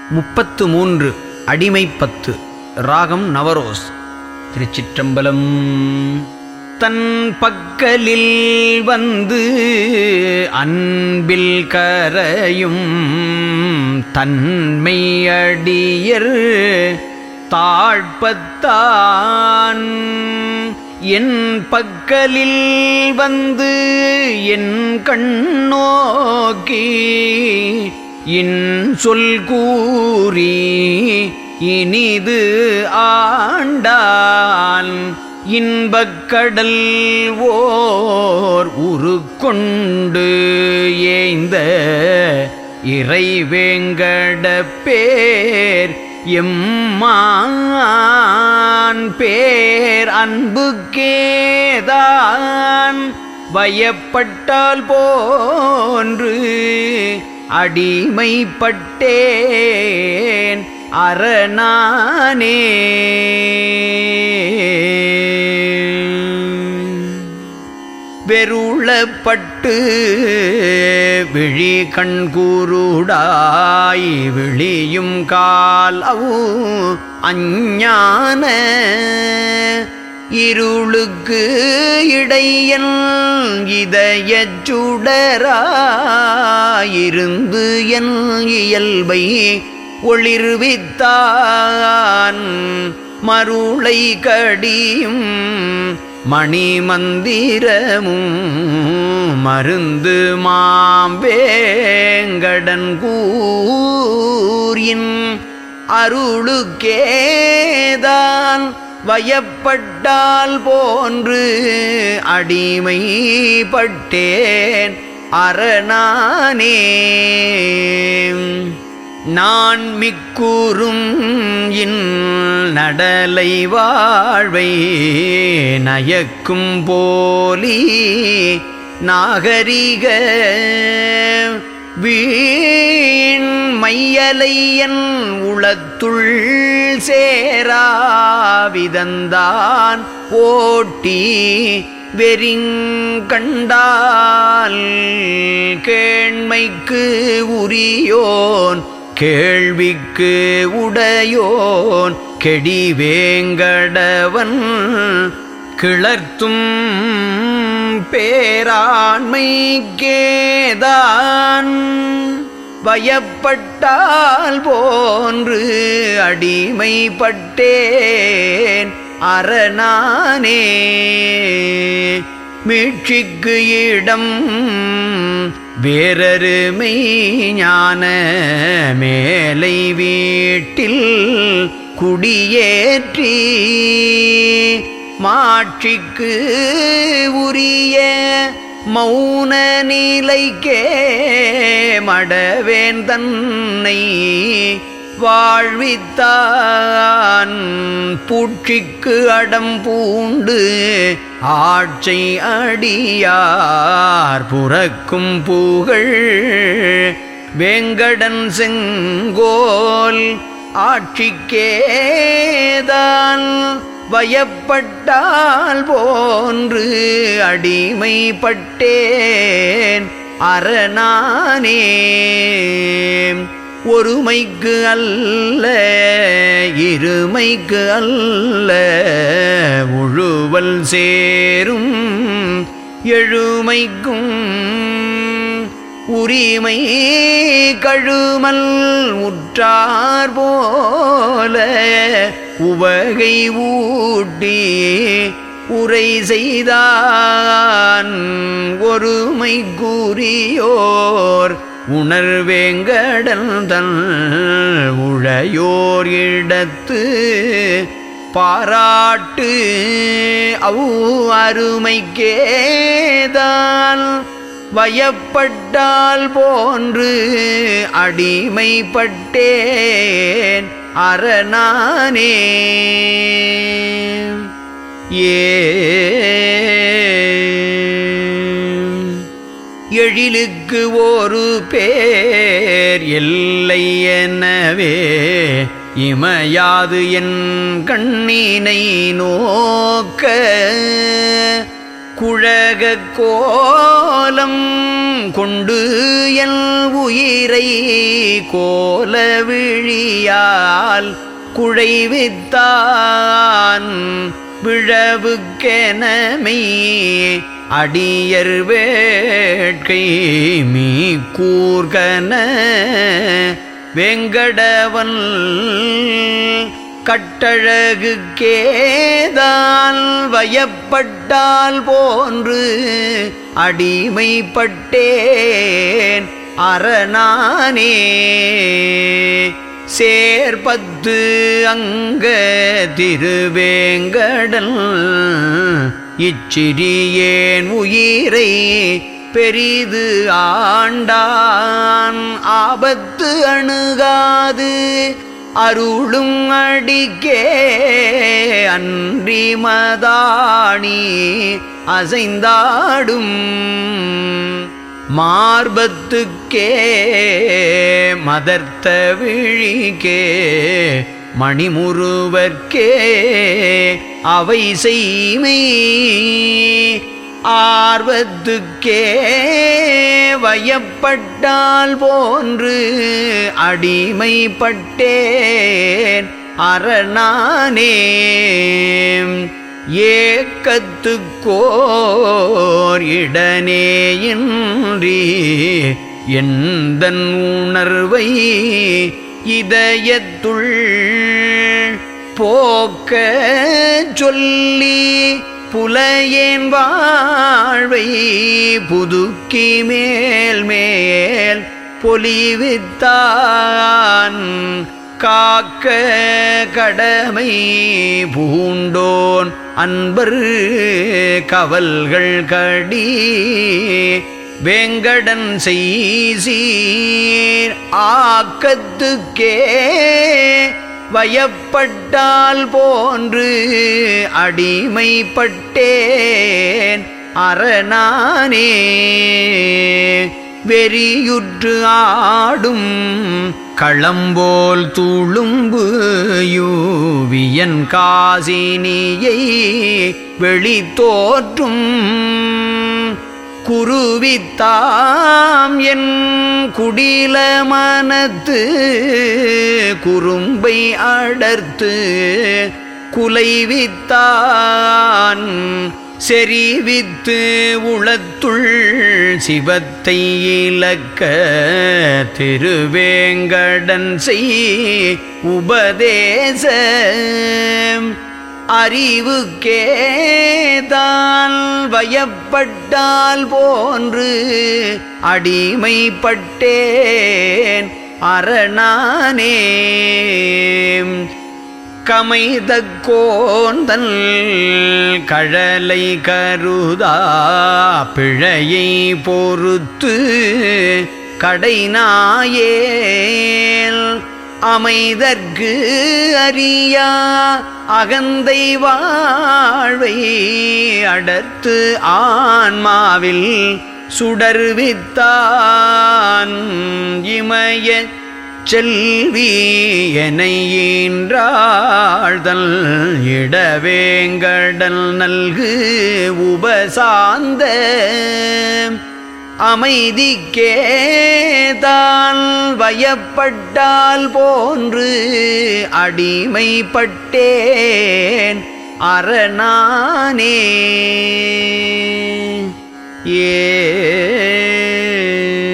முப்பத்து மூன்று அடிமைப்பத்து ராகம் நவரோஸ் திருச்சிற்றம்பலம் தன் பக்கலில் வந்து அன்பில் கரையும் தன்மையடியர் தாழ்பத்தான் என் பக்கலில் வந்து என் கண்ணோக்கி இன் சொல் கூறி இனிது ஆண்டான் இன்பக்கடல் ஓர் உருக்கொண்டு ஏய்ந்த இறைவேங்கட பேர் எம்மான் பேர் அன்புக்கேதான் வயப்பட்டால் போன்று அடிமைப்பட்டேன் அரணானே வெருளப்பட்டு விழி கண்கூருடாய் விழியும் கால் அவு அஞ்ஞான இருளுக்கு இடையன் இதயச் சுடராயிருந்து என் இயல்பை ஒளிர்வித்தான் மருளை கடியும் மணிமந்திரமும் மருந்து மாம்பேங்கடன் கூறின் அருளுக்கேதான் வயப்பட்டால் போன்று அடிமைப்பட்டேன் அரணானே நான் மிக்கூறும் இன் நடலை வாழ்வை நயக்கும் போலி நாகரிக வீண் மையலையன் உளத்துள் சேராவிதந்தான் ஓட்டி வெறிங்கண்டால் கேண்மைக்கு உரியோன் கேள்விக்கு உடையோன் கெடிவேங்கடவன் கிளர்த்தும் பேராண்மைக்கேதான் வயப்பட்டால் போன்று அடிமைப்பட்டேன் அரணானே மீட்சிக்கு இடம் வேறருமை ஞான மேலை வீட்டில் குடியேற்றி மாட்சிக்கு உரிய மௌன நிலைக்கே மடவேன் தன்னை வாழ்வித்தான் பூட்சிக்கு அடம் பூண்டு ஆட்சை அடியார் புறக்கும் புகழ் வேங்கடன் செங்கோல் ஆட்சிக்கேதான் வயப்பட்டால் போன்று அடிமைப்பட்டேன் அரணானே ஒருமைக்கு அல்ல இருமைக்கு அல்ல உழுவல் சேரும் எழுமைக்கும் உரிமை கழுமல் உற்றார் போல உவகை ஊட்டி உரை செய்தான் ஒருமை கூறியோர் உணர்வேங்கடல் தன் உழையோர் இடத்து பாராட்டு அவ் அருமைக்கேதான் வயப்பட்டால் போன்று அடிமைப்பட்டேன் அரணானே ஏ எழிலுக்கு ஒரு பேர் எல்லை எனவே இமையாது என் கண்ணினை நோக்க குழக கோலம் கொண்டு என் உயிர் உயிரை கோல விழியால் குழைவித்தான் விழவுக்கெனமை அடியர் வேட்கை மீ கூர்கன வெங்கடவன் கட்டழகு கேதால் வயப்பட்டால் போன்று அடிமைப்பட்டேன் அரணானே சேர்பத்து அங்க திருவேங்கடல் இச்சிறியேன் உயிரை பெரிது ஆண்டான் ஆபத்து அணுகாது அருளும் அடிக்கே அன்றி மதாணி அசைந்தாடும் மார்பத்துக்கே மதர்த்த விழிக்கே மணிமுருவர்க்கே அவை செய்மை ஆர்வத்துக்கே வயப்பட்டால் போன்று அடிமைப்பட்டேன் அரணானே ஏக்கத்துக்கோர் இடனேயின்றி எந்தன் உணர்வை இதயத்துள் போக்க சொல்லி புலையேன் வாழ்வை புதுக்கி மேல் மேல் பொலிவித்தான் காக்க கடமை பூண்டோன் அன்பர் கவல்கள் கடி வேங்கடன் செய்சீர் ஆக்கத்துக்கே வயப்பட்டால் போன்று அடிமைப்பட்டேன் அரணானே வெறியுற்று ஆடும் களம்போல் துளும்பு யூவியன் காசினியை வெளித்தோற்றும் குருவித்தாம் என் குடில மனத்து குறும்பை அடர்த்து குலைவித்தான் செறிவித்து உளத்துள் சிவத்தை இலக்க திருவேங்கடன் செய் உபதேச அறிவுக்கேதான் வயப்பட்டால் போன்று அடிமைப்பட்டேன் அரணானே கமைத கோந்தல் கழலை கருதா பிழையை பொறுத்து கடைநாயேல் அமைதற்கு அறியா அகந்தை வாழ்வை அடர்த்து ஆன்மாவில் சுடர்வித்தான் இமய செல்வி எனையீன்றாழ்தல் இடவேங்கடல் நல்கு உபசாந்த அமைதிக்கேதான் வயப்பட்டால் போன்று அடிமைப்பட்டேன் அரணானே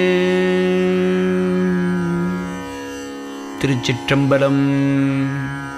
ஏ திருச்சிற்றம்பலம்